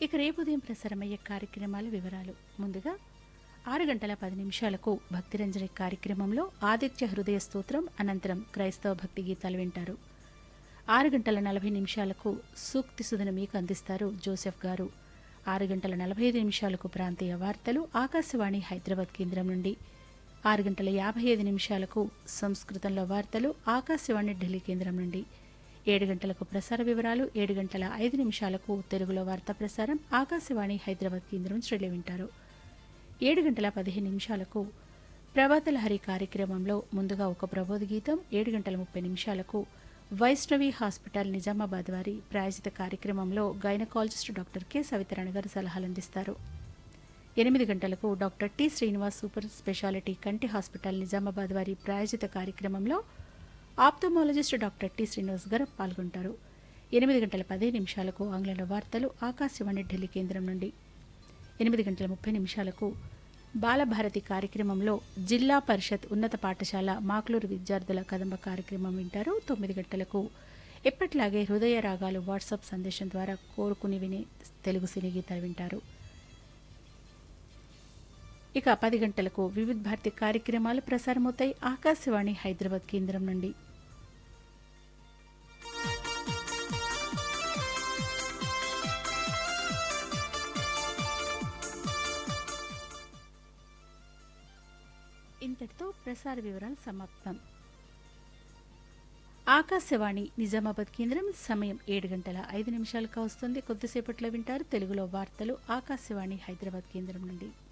ఇక రేపు ఉదయం ప్రసారమయ్యే కార్యక్రమాల వివరాలు ముందుగా ఆరు గంటల పది నిమిషాలకు భక్తిరంజని కార్యక్రమంలో ఆదిత్య హృదయ స్తోత్రం అనంతరం క్రైస్తవ భక్తి గీతాలు వింటారు ఆరు గంటల నలభై నిమిషాలకు సూక్తి సుధను మీకు అందిస్తారు జోసెఫ్ గారు ఆరు గంటల నలభై ఐదు నిమిషాలకు ప్రాంతీయ వార్తలు ఆకాశవాణి హైదరాబాద్ కేంద్రం నుండి ఆరు గంటల యాభై ఐదు నిమిషాలకు సంస్కృతంలో వార్తలు ఆకాశవాణి ఢిల్లీ కేంద్రం నుండి ఏడు గంటలకు ప్రసార వివరాలు ఏడు గంటల ఐదు నిమిషాలకు తెలుగులో వార్తా ప్రసారం ఆకాశవాణి హైదరాబాద్ కేంద్రం శ్రేణి వింటారు ఏడు గంటల పదిహేను నిమిషాలకు ప్రభాతలహరి కార్యక్రమంలో ముందుగా ఒక ప్రబోధ గీతం ఏడు గంటల ముప్పై నిమిషాలకు వైష్ణవి హాస్పిటల్ నిజామాబాద్ వారి ప్రాయోజిత కార్యక్రమంలో గైనకాలజిస్ట్ డాక్టర్ కె సవితరాణి గారు సలహాలు అందిస్తారు ఎనిమిది గంటలకు doctor T Srinivas super speciality కంటి హాస్పిటల్ నిజామాబాద్ వారి ప్రాయోజిత కార్యక్రమంలో ఆప్థమాలజిస్ట్ డాక్టర్ టి శ్రీనివాస్ గారు పాల్గొంటారు ఎనిమిది గంటల పది నిమిషాలకు ఆంగ్లంలో వార్తలు ఆకాశవాణి ఢిల్లీ కేంద్రం నుండి ఎనిమిది గంటల ముప్పై నిమిషాలకు బాలభారతి కార్యక్రమంలో జిల్లా పరిషత్ ఉన్నత పాఠశాల మాక్లూరు విద్యార్థుల కదంబ కార్యక్రమం వింటారు తొమ్మిది గంటలకు ఎప్పట్లాగే హృదయ రాగాలు వాట్సాప్ సందేశం ద్వారా కోరుకుని వినే తెలుగు సినీ గీతాలు వింటారు ఇక పది గంటలకు వివిధ భారతి కార్యక్రమాలు ప్రసారమవుతాయి ఆకాశవాణి హైదరాబాద్ కేంద్రం నుండి ఇంతటితో ప్రసార వివరాలు సమాప్తం ఆకాశవాణి నిజామాబాద్ కేంద్రం సమయం ఏడు గంటల ఐదు నిమిషాలకు వస్తుంది కొద్దిసేపట్లో వింటారు తెలుగులో వార్తలు ఆకాశవాణి హైదరాబాద్ కేంద్రం నుండి